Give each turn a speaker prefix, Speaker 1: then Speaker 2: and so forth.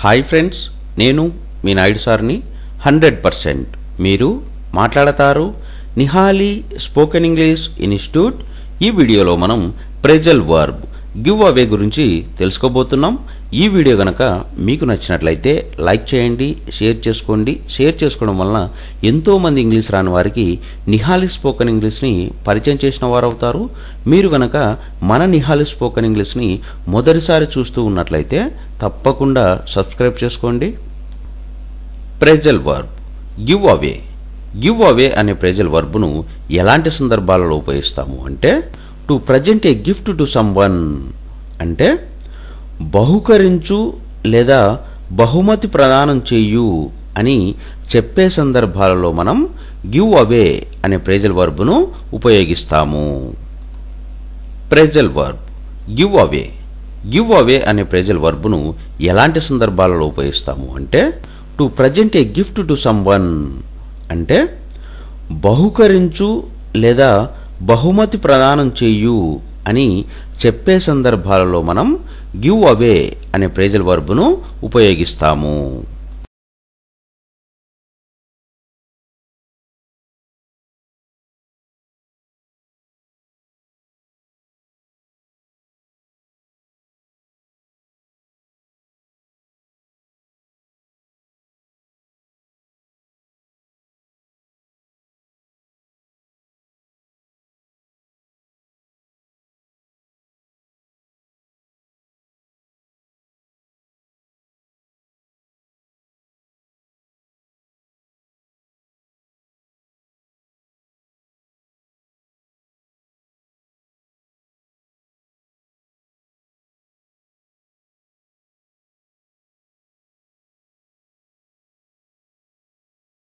Speaker 1: hi friends నేను మీ నాయుడు సార్ని hundred percent మీరు మాట్లాడతారు నిహాలి స్పోకెన్ ఇంగ్లీష్ ఇన్స్టిట్యూట్ ఈ వీడియోలో మనం ప్రెజల్ వర్బ్ గివ్ అవే గురించి తెలుసుకోబోతున్నాం ఈ వీడియో గనక మీకు నచ్చినట్లయితే లైక్ చేయండి షేర్ చేసుకోండి షేర్ చేసుకోవడం వలన ఎంతో మంది ఇంగ్లీష్ రాని వారికి నిహాలి స్పోకెన్ ఇంగ్లీష్ని పరిచయం చేసిన వారు అవుతారు మీరు గనక మన నిహాలి స్పోకెన్ ఇంగ్లీష్ని మొదటిసారి చూస్తూ ఉన్నట్లయితే తప్పకుండా సబ్స్క్రైబ్ చేసుకోండి phrasal verb give away give away అనే ప్రెజల్ వర్బ్ను ఎలాంటి సందర్భాలలో ఉపయోగిస్తాము అంటే to present a gift to someone అంటే బహుకరించు లేదా బహుమతి ప్రదానం చెయ్యు అని చెప్పే సందర్భాలలో మనం గివ్ అవే అనే ప్రేజల్ వర్బ్ను ఉపయోగిస్తాము phrasal verb give away give away అనే ప్రెజల్ వర్బ్ను ఎలాంటి సందర్భాలలో ఉపయోగిస్తాము అంటే to present a gift to someone అంటే బహుకరించు లేదా బహుమతి ప్రదానం చెయ్యు అని చెప్పే సందర్భాలలో మనం గివ్ అవే అనే ప్రేజల్ వర్బ్ను ఉపయోగిస్తాము